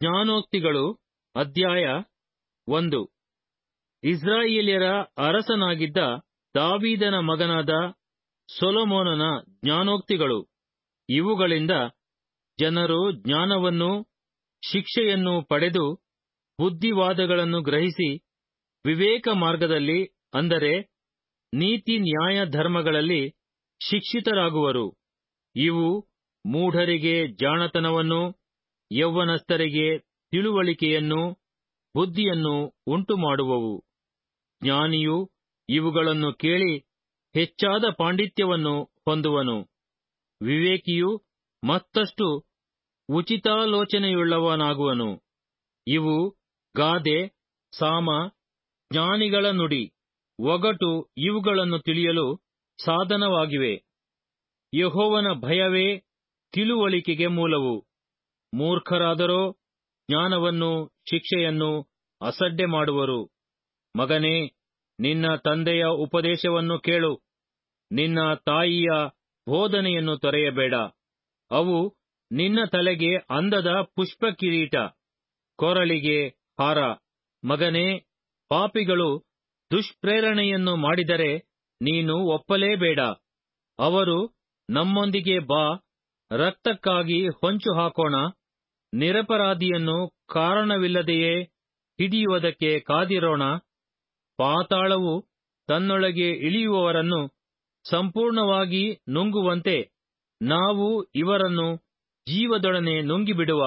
ಜ್ಞಾನೋಕ್ತಿಗಳು ಅಧ್ಯಾಯ ಒಂದು ಇಸ್ರಾಯೇಲ್ಯರ ಅರಸನಾಗಿದ್ದ ದಾವೀದನ ಮಗನಾದ ಸೊಲೊಮೋನನ ಜ್ಞಾನೋಕ್ತಿಗಳು ಇವುಗಳಿಂದ ಜನರು ಜ್ಞಾನವನ್ನೂ ಶಿಕ್ಷೆಯನ್ನೂ ಪಡೆದು ಬುದ್ಧಿವಾದಗಳನ್ನು ಗ್ರಹಿಸಿ ವಿವೇಕ ಮಾರ್ಗದಲ್ಲಿ ಅಂದರೆ ನೀತಿ ನ್ಯಾಯ ಧರ್ಮಗಳಲ್ಲಿ ಶಿಕ್ಷಿತರಾಗುವರು ಇವು ಮೂಢರಿಗೆ ಜಾಣತನವನ್ನೂ ಯೌವನಸ್ಥರಿಗೆ ತಿಳುವಳಿಕೆಯನ್ನೂ ಬುದ್ಧಿಯನ್ನೂ ಉಂಟುಮಾಡುವವು ಜ್ಞಾನಿಯು ಇವುಗಳನ್ನು ಕೇಳಿ ಹೆಚ್ಚಾದ ಪಾಂಡಿತ್ಯವನ್ನು ಹೊಂದುವನು ವಿವೇಕಿಯು ಮತ್ತಷ್ಟು ಉಚಿತಾಲೋಚನೆಯುಳ್ಳವನಾಗುವನು ಇವು ಗಾದೆ ಸಾಮ ಜ್ಞಾನಿಗಳ ನುಡಿ ಒಗಟು ಇವುಗಳನ್ನು ತಿಳಿಯಲು ಸಾಧನವಾಗಿವೆ ಯೆಹೋವನ ಭಯವೇ ತಿಳುವಳಿಕೆಗೆ ಮೂಲವು ಮೂರ್ಖರಾದರೋ ಜ್ಞಾನವನ್ನೂ ಶಿಕ್ಷೆಯನ್ನೂ ಅಸಡ್ಡೆ ಮಾಡುವರು ಮಗನೇ ನಿನ್ನ ತಂದೆಯ ಉಪದೇಶವನ್ನು ಕೇಳು ನಿನ್ನ ತಾಯಿಯ ಬೋಧನೆಯನ್ನು ತೊರೆಯಬೇಡ ಅವು ನಿನ್ನ ತಲೆಗೆ ಅಂದದ ಪುಷ್ಪ ಕಿರೀಟ ಕೊರಳಿಗೆ ಹಾರ ಮಗನೇ ಪಾಪಿಗಳು ದುಷ್ಪ್ರೇರಣೆಯನ್ನು ಮಾಡಿದರೆ ನೀನು ಒಪ್ಪಲೇಬೇಡ ಅವರು ನಮ್ಮೊಂದಿಗೆ ಬಾ ರಕ್ತಕ್ಕಾಗಿ ಹೊಂಚು ಹಾಕೋಣ ನಿರಪರಾಧಿಯನ್ನು ಕಾರಣವಿಲ್ಲದೆಯೇ ಹಿಡಿಯುವುದಕ್ಕೆ ಕಾದಿರೋಣ ಪಾತಾಳವು ತನ್ನೊಳಗೆ ಇಳಿಯುವವರನ್ನು ಸಂಪೂರ್ಣವಾಗಿ ನುಂಗುವಂತೆ ನಾವು ಇವರನ್ನು ಜೀವದೊಡನೆ ನುಂಗಿಬಿಡುವ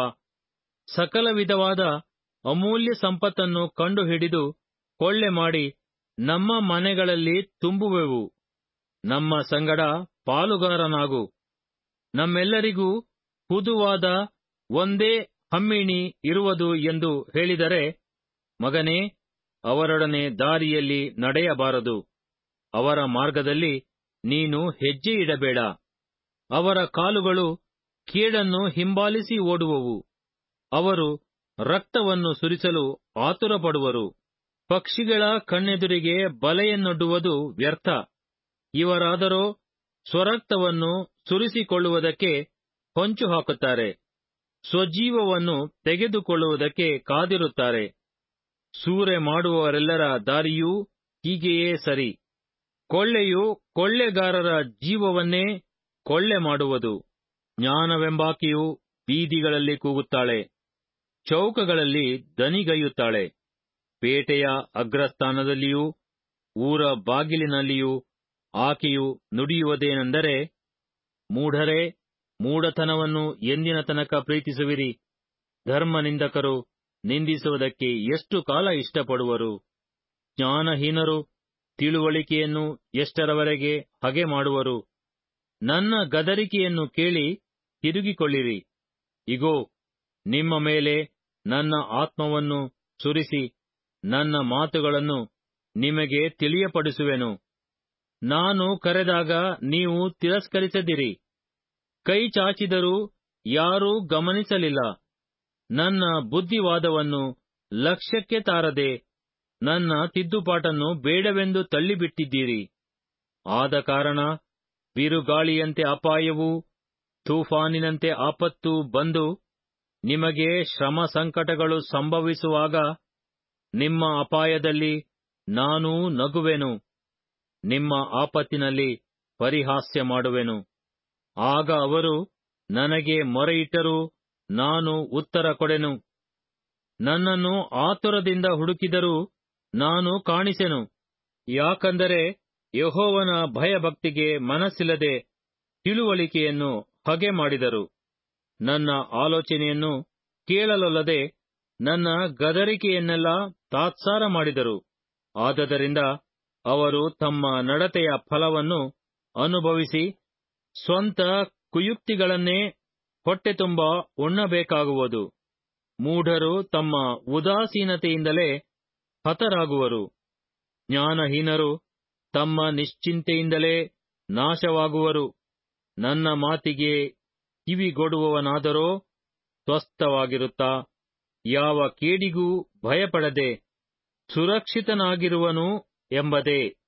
ಸಕಲ ವಿಧವಾದ ಅಮೂಲ್ಯ ಸಂಪತ್ತನ್ನು ಕಂಡುಹಿಡಿದು ಕೊಳ್ಳೆ ಮಾಡಿ ನಮ್ಮ ಮನೆಗಳಲ್ಲಿ ತುಂಬುವೆವು ನಮ್ಮ ಸಂಗಡ ಪಾಲುಗಾರನಾಗು ನಮ್ಮೆಲ್ಲರಿಗೂ ಹುದುವಾದ ಒಂದೇ ಹಮ್ಮಿಣಿ ಇರುವುದು ಎಂದು ಹೇಳಿದರೆ ಮಗನೇ ಅವರೊಡನೆ ದಾರಿಯಲ್ಲಿ ನಡೆಯಬಾರದು ಅವರ ಮಾರ್ಗದಲ್ಲಿ ನೀನು ಹೆಜ್ಜೆ ಇಡಬೇಡ ಅವರ ಕಾಲುಗಳು ಕೇಡನ್ನು ಹಿಂಬಾಲಿಸಿ ಓಡುವವು ಅವರು ರಕ್ತವನ್ನು ಸುರಿಸಲು ಆತುರಪಡುವರು ಪಕ್ಷಿಗಳ ಕಣ್ಣೆದುರಿಗೆ ಬಲೆಯನ್ನೊಡ್ಡುವುದು ವ್ಯರ್ಥ ಇವರಾದರೋ ಸ್ವರಕ್ತವನ್ನು ಸುರಿಸಿಕೊಳ್ಳುವುದಕ್ಕೆ ಹೊಂಚು ಹಾಕುತ್ತಾರೆ ಸ್ವಜೀವವನ್ನು ತೆಗೆದುಕೊಳ್ಳುವುದಕ್ಕೆ ಕಾದಿರುತ್ತಾರೆ ಸೂರೆ ಮಾಡುವವರೆಲ್ಲರ ದಾರಿಯೂ ಹೀಗೆಯೇ ಸರಿ ಕೊಳ್ಳೆಯು ಕೊಳ್ಳೆಗಾರರ ಜೀವವನ್ನೇ ಕೊಳ್ಳೆ ಮಾಡುವುದು ಜ್ಞಾನವೆಂಬಾಕೆಯು ಬೀದಿಗಳಲ್ಲಿ ಕೂಗುತ್ತಾಳೆ ಚೌಕಗಳಲ್ಲಿ ದನಿಗೈಯುತ್ತಾಳೆ ಪೇಟೆಯ ಅಗ್ರಸ್ಥಾನದಲ್ಲಿಯೂ ಊರ ಬಾಗಿಲಿನಲ್ಲಿಯೂ ಆಕೆಯು ನುಡಿಯುವುದೇನೆಂದರೆ ಮೂಢರೇ ಮೂಢತನವನ್ನು ಎಂದಿನ ತನಕ ಪ್ರೀತಿಸುವಿರಿ ಧರ್ಮನಿಂದಕರು ನಿಂದಿಸುವುದಕ್ಕೆ ಎಷ್ಟು ಕಾಲ ಇಷ್ಟಪಡುವರು ಜ್ಞಾನಹೀನರು ತಿಳುವಳಿಕೆಯನ್ನು ಎಷ್ಟರವರೆಗೆ ಹಗೆ ಮಾಡುವರು ನನ್ನ ಗದರಿಕೆಯನ್ನು ಕೇಳಿ ತಿರುಗಿಕೊಳ್ಳಿರಿ ಇಗೋ ನಿಮ್ಮ ಮೇಲೆ ನನ್ನ ಆತ್ಮವನ್ನು ಸುರಿಸಿ ನನ್ನ ಮಾತುಗಳನ್ನು ನಿಮಗೆ ತಿಳಿಯಪಡಿಸುವೆನು ನಾನು ಕರೆದಾಗ ನೀವು ತಿರಸ್ಕರಿಸದಿರಿ ಕೈ ಚಾಚಿದರೂ ಯಾರೂ ಗಮನಿಸಲಿಲ್ಲ ನನ್ನ ಬುದ್ಧಿವಾದವನ್ನು ಲಕ್ಷ್ಯಕ್ಕೆ ತಾರದೆ ನನ್ನ ತಿದ್ದುಪಾಟನ್ನು ಬೇಡವೆಂದು ತಳ್ಳಿಬಿಟ್ಟಿದ್ದೀರಿ ಆದ ಕಾರಣ ಬಿರುಗಾಳಿಯಂತೆ ಅಪಾಯವೂ ತೂಫಾನಿನಂತೆ ಆಪತ್ತು ಬಂದು ನಿಮಗೆ ಶ್ರಮ ಸಂಕಟಗಳು ಸಂಭವಿಸುವಾಗ ನಿಮ್ಮ ಅಪಾಯದಲ್ಲಿ ನಾನೂ ನಗುವೆನು ನಿಮ್ಮ ಆಪತ್ತಿನಲ್ಲಿ ಪರಿಹಾಸ್ಯ ಮಾಡುವೆನು ಆಗ ಅವರು ನನಗೆ ಮೊರೆಯಿಟ್ಟರೂ ನಾನು ಉತ್ತರ ಕೊಡೆನು ನನ್ನನ್ನು ಆತುರದಿಂದ ಹುಡುಕಿದರೂ ನಾನು ಕಾಣಿಸೆನು ಯಾಕಂದರೆ ಯಹೋವನ ಭಯಭಕ್ತಿಗೆ ಮನಸ್ಸಿಲ್ಲದೆ ತಿಳುವಳಿಕೆಯನ್ನು ಹಗೆ ಮಾಡಿದರು ನನ್ನ ಆಲೋಚನೆಯನ್ನು ಕೇಳಲೊಲ್ಲದೆ ನನ್ನ ಗದರಿಕೆಯನ್ನೆಲ್ಲ ತಾತ್ಸಾರ ಮಾಡಿದರು ಆದದರಿಂದ ಅವರು ತಮ್ಮ ನಡತೆಯ ಫಲವನ್ನು ಅನುಭವಿಸಿ ಸ್ವಂತ ಕುಯುಕ್ತಿಗಳನ್ನೇ ಹೊಟ್ಟೆ ತುಂಬ ಉಣ್ಣಬೇಕಾಗುವುದು ಮೂಢರು ತಮ್ಮ ಉದಾಸೀನತೆಯಿಂದಲೇ ಹತರಾಗುವರು ಜ್ಞಾನಹೀನರು ತಮ್ಮ ನಿಶ್ಚಿಂತೆಯಿಂದಲೇ ನಾಶವಾಗುವರು ನನ್ನ ಮಾತಿಗೆ ಕಿವಿಗೊಡುವವನಾದರೋ ಸ್ವಸ್ಥವಾಗಿರುತ್ತಾ ಯಾವ ಕೇಡಿಗೂ ಭಯಪಡದೆ ಸುರಕ್ಷಿತನಾಗಿರುವನು ಎಂಬುದೇ